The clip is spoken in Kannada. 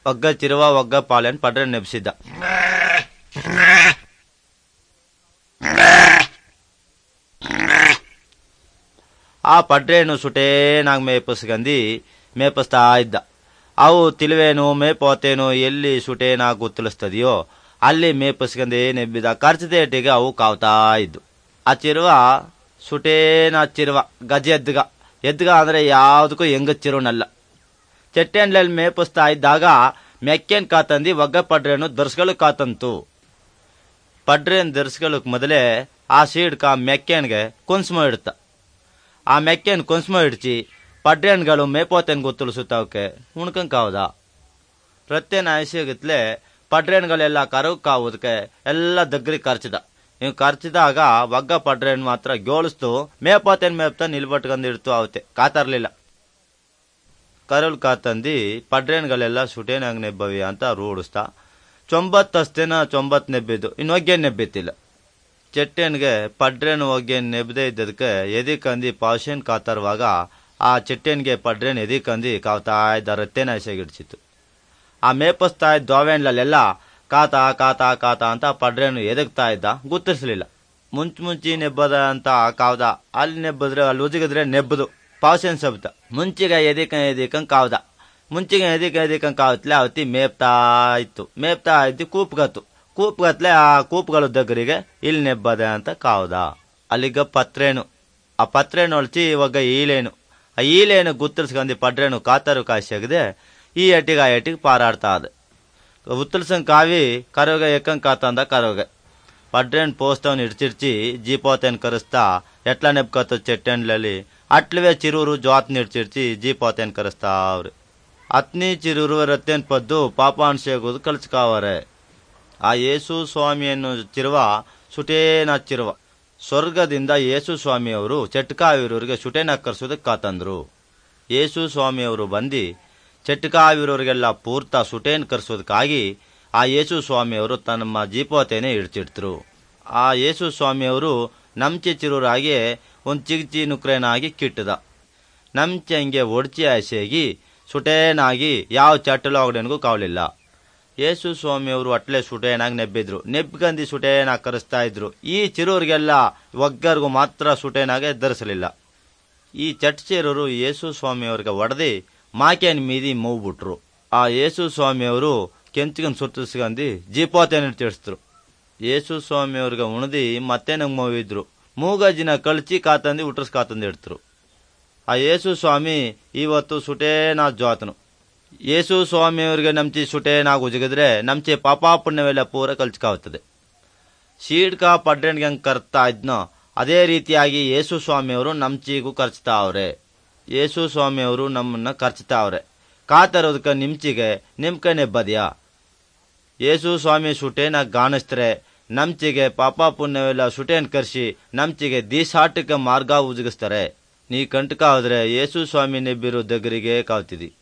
ಒಗ್ಗ ಚಿರುವ ಒಗ್ಗ ಪಾಲೆನ್ ಪಡ್ರೆ ನೆಬ್ಸಿದ್ದ ಆ ಪಡ್ರೇನು ಸುಟೇನಾಗ್ ಮೇಪಸ್ಗಂದಿ ಮೇಪಸ್ತಾ ಇದ್ದ ಅವು ತಿಳುವೇನು ಮೇಪೋತೇನು ಎಲ್ಲಿ ಸುಟೇನಾಗ್ ಗುತ್ತಲಿಸ್ತದೆಯೋ ಅಲ್ಲಿ ಮೇಪಸ್ಗಂದೇ ನೆಬ್ಬಿದ ಖರ್ಚದೇಟಿಗೆ ಅವು ಕಾವ್ತಾ ಇದ್ದು ಆ ಚಿರುವ ಸುಟೇನ ಚಿರುವ ಗಜ ಎದ್ಗ ಎದ್ಗ ಅಂದ್ರೆ ಯಾವುದಕ್ಕೂ ಹೆಂಗ ಚಿರುನಲ್ಲ ಚೆಟ್ಟೆಂಡ್ಲಲ್ಲಿ ಮೇಪಿಸ್ತಾ ಇದ್ದಾಗ ಮೆಕ್ಕೇನ್ ಕಾತಂದಿ ಒಗ್ಗ ಪಡ್ರೇನು ದರ್ಸ್ಗಳು ಕಾತಂತು ಪಡ್ರೇನ್ ದರ್ಸ್ಗಳಕ್ ಮೊದಲೇ ಆ ಸೀಡ್ಕ ಮೆಕ್ಕೇನ್ಗೆ ಕುನ್ಸ್ಮ ಇಡ್ತ ಆ ಮೆಕ್ಕೇನ್ ಕುನ್ಸ್ಮ ಇಡ್ಚಿ ಪಡ್ರೇನ್ಗಳು ಮೇಪೋತೆನ್ ಗೊತ್ತುಳಿಸುತ್ತವಕ್ಕೆ ಉಣ್ಕಂಕಾವದ ಪ್ರತ್ಯೇನ ಆಯ್ಸಿಗತ್ಲೆ ಪಡ್ರೇನ್ಗಳೆಲ್ಲ ಕರಗ್ ಕಾವುದಕ್ಕೆ ಎಲ್ಲ ದಗ್ರಿಗೆ ಖರ್ಚಿದ ಇವ್ ಖರ್ಚಿದಾಗ ಒಗ್ಗ ಪಡ್ರೇನ್ ಮಾತ್ರ ಗೋಳಿಸ್ತು ಮೇಪೋತೆನ್ ಮೇಪ್ತಾ ನಿಲ್ಬಟ್ಕೊಂಡ್ ಅವತ್ತೆ ಕಾತರ್ಲಿಲ್ಲ ಕರಲ್ ಕಾತಂದಿ ಪಡ್ರೇನ್ಗಳೆಲ್ಲ ಸುಟೇನಾಗ್ ನೆಬ್ಬವಿ ಅಂತ ರೂಢಿಸ್ತಾ ಚೊಂಬತ್ತಸ್ತೇನ ಚೊಂಬತ್ ನೆಬ್ಬಿದ್ದು ಇನ್ನು ಒಗ್ಗೇನ್ ನೆಬ್ಬಿತ್ತಿಲ್ಲ ಚೆಟ್ಟೆನ್ಗೆ ಪಡ್ರೇನ್ ಒಗ್ಗೇನ್ ನೆಬ್ಬದೇ ಇದ್ದದಕ್ಕೆ ಎದಿಕಂದಿ ಪಾಶೇನ್ ಕಾತರುವಾಗ ಆ ಚೆಟ್ಟೆನ್ಗೆ ಪಡ್ರೇನ್ ಎದಿಕಂದಿ ಕಾವ್ತಾ ಇದ್ದ ರತ್ತೇನ ಎಸೆಗಿಡ್ಸಿತ್ತು ಆ ಮೇಪಸ್ತಾ ಇದ್ದ ದೋವೆಣ್ಲಲ್ಲೆಲ್ಲ ಕಾತ ಕಾತ ಕಾತ ಅಂತ ಪಡ್ರೇನು ಎದಗ್ತಾ ಇದ್ದ ಗುರ್ತಿಸ್ಲಿಲ್ಲ ಮುಂಚ್ ಮುಂಚಿ ನೆಬ್ಬದ ಅಂತ ಕಾವ್ದ ಅಲ್ಲಿ ನೆಬ್ಬದ್ರೆ ಅಲ್ಲಿ ಉಜಿಗಿದ್ರೆ ನೆಬ್ಬದು ಪಾವಸೇನ್ ಸಬ್ತ ಮುಂಚಿಗ ಎದಿಕ ಎದಿಕಂಗ್ ಕಾವ್ದ ಮುಂಚಿಗೆ ಎದಿಕ ಎದಿಕಂಗ್ ಕಾವತ್ಲೆ ಅವತ್ತಿ ಮೇಪ್ತಾ ಇತ್ತು ಮೇಪ್ತಾ ಇದ್ದು ಕೂಪ್ಗತ್ತು ಕೂಪ್ಗತ್ಲೆ ಆ ಕೂಪ್ಗಳ దగ్గರಿಗೆ ಇಲ್ಲಿ ನೆಬ್ಬದ ಅಂತ ಕಾವ್ದ ಅಲ್ಲಿಗ ಪತ್ರೇನು ಆ ಪತ್ರೇನು ಹೊಳ್ಚಿ ಇವಾಗ ಈಲೇನು ಆ ಈಲೇನು ಗುತ್ತರ್ಸ್ಕೊಂಡಿ ಪಡ್ರೇನು ಕಾತರು ಕಾಸಿಯಾಗದೆ ಈ ಎಟ್ಟಿಗೆ ಆ ಎಟ್ಟಿಗೆ ಪಾರಾಡ್ತಾ ಅದ ಉತ್ತಲ್ಸಂಗ್ ಕಾವಿ ಕರೋಗ ಎಕ್ಕಂಗ್ ಕಾತಂದ ಕರೋಗ ಪಡ್ರೇನ್ ಪೋಸ್ತವನ್ ಇಡ್ಚಿಡ್ಚಿ ಜೀಪೋತೆನ್ ಕರೆಸ್ತಾ ಎಟ್ಲ ನೆಬ್ಕತ್ತ ಚೆಟ್ಟೆಂಡ್ಲಲ್ಲಿ ಅಟ್ಲವೇ ಚಿರೂರು ಜ್ವಾತ್ ನಿಡ್ಚಿಡ್ಚಿ ಜೀಪೋತೆನ್ ಕರೆಸ್ತಾ ಅವ್ರು ಅತ್ನಿ ಚಿರೂರು ರತ್ತೇನ್ ಪದ್ದು ಪಾಪಾಂಶೆಗೋದು ಕಲ್ಸ್ಕಾವರೆ ಆ ಯೇಸು ಸ್ವಾಮಿಯನ್ನು ಚಿರುವ ಸುಟೇನ ಚಿರುವ ಸ್ವರ್ಗದಿಂದ ಯೇಸು ಸ್ವಾಮಿಯವರು ಚಟ್ಕಾವಿರೋರಿಗೆ ಸುಟೇನ ಕರ್ಸೋದಕ್ಕೆ ಕಾತಂದ್ರು ಯೇಸು ಸ್ವಾಮಿಯವರು ಬಂದು ಚಟ್ಕಾವಿರೋರಿಗೆಲ್ಲ ಪೂರ್ತ ಸುಟೇನ್ ಕರ್ಸೋದಕ್ಕಾಗಿ ಆ ಯೇಸು ಸ್ವಾಮಿಯವರು ತಮ್ಮ ಜೀಪೋತೆನೆ ಇಡ್ಚಿಡ್ತರು ಆ ಯೇಸು ಸ್ವಾಮಿಯವರು ನಮ್ಚೆ ಚಿರೂರಾಗಿ ಒಂದು ಚಿಗ್ಚಿ ನುಕ್ರೇನಾಗಿ ಕಿಟ್ಟದ ನಮ್ಚೆ ಹಂಗೆ ಒಡ್ಚಿ ಆಸೆಗಿ ಸುಟೇನಾಗಿ ಯಾವ ಚಟ್ಟಲೊಗಡೆನಿಗೂ ಕಾವಲಿಲ್ಲ ಯೇಸು ಸ್ವಾಮಿಯವರು ಅಟ್ಲೆ ಸುಟೇನಾಗಿ ನೆಬ್ಬಿದ್ರು ನೆಬ್ಗಂದಿ ಸುಟೇನಾಗಿ ಕರೆಸ್ತಾ ಇದ್ರು ಈ ಚಿರೂರಿಗೆಲ್ಲ ಒಗ್ಗರಿಗೂ ಮಾತ್ರ ಸುಟೇನಾಗೆ ಧರಿಸಲಿಲ್ಲ ಈ ಚಟ್ಚೇರರು ಯೇಸು ಸ್ವಾಮಿಯವ್ರಿಗೆ ಒಡೆದಿ ಮಾಕೇನ್ ಮೀದಿ ಮೂವ್ಬಿಟ್ರು ಆ ಯೇಸು ಸ್ವಾಮಿಯವರು ಕೆಂಚಿಗನ್ ಸುತ್ತಿಸ್ಕೊಂಡಿ ಜೀಪೋತೆನ ತಿಳಿಸಿದ್ರು ಯೇಸು ಸ್ವಾಮಿಯವ್ರಿಗೆ ಉಣದಿ ಮತ್ತೆ ನಂಗೆ ಮೂವಿದ್ರು ಮೂಗಜ್ಜಿನ ಕಳ್ಚಿ ಕಾತಂದಿ ಉಟ್ರಸ್ ಕಾತಂದಿ ಇಡ್ತರು ಆ ಯೇಸು ಸ್ವಾಮಿ ಇವತ್ತು ಸುಟೇನಾ ಜ್ವಾತನು ಯೇಸು ಸ್ವಾಮಿಯವ್ರಿಗೆ ನಮ್ಚಿ ಸುಟೇನಾಗ್ ಉಜಗಿದ್ರೆ ನಮ್ಚಿ ಪಾಪ ಪುಣ್ಯವೆಲ್ಲ ಪೂರ ಕಲ್ಚ್ಕಾಗ್ತದೆ ಶೀಡ್ಕ ಪಡ್ರೆಣ್ಗೆ ಹೆಂಗ್ ಕರ್ತಾ ಇದ್ನೋ ಅದೇ ರೀತಿಯಾಗಿ ಯೇಸು ಸ್ವಾಮಿಯವರು ನಮ್ಚಿಗೂ ಖರ್ಚ್ತಾ ಅವ್ರೆ ಯೇಸು ಸ್ವಾಮಿಯವರು ನಮ್ಮನ್ನ ಖರ್ಚ್ತಾವ್ರೆ ಕಾತರೋದಕ್ಕ ನಿಮ್ಚಿಗೆ ನಿಮ್ಕ ನೆಬ್ಬದ್ಯಾ ಯೇಸು ಸ್ವಾಮಿ ಸುಟೇನಾಗ್ ಗಾಣಿಸ್ತ್ರೆ ನಮ್ಚಿಗೆ ಪಾಪ ಪುಣ್ಯವೆಲ್ಲ ಸುಟೇನ್ ಕರ್ಸಿ ನಮ್ಚಿಗೆ ದೀಸಾಟಕ್ಕೆ ಮಾರ್ಗ ಉಜಗಿಸ್ತಾರೆ ನೀ ಕಂಟಕ ಹೋದ್ರೆ ಯೇಸು ಸ್ವಾಮಿ ನೆಬ್ಬಿರೋ ದಗ್ಗರಿಗೆ ಕಾವ್ತಿದಿ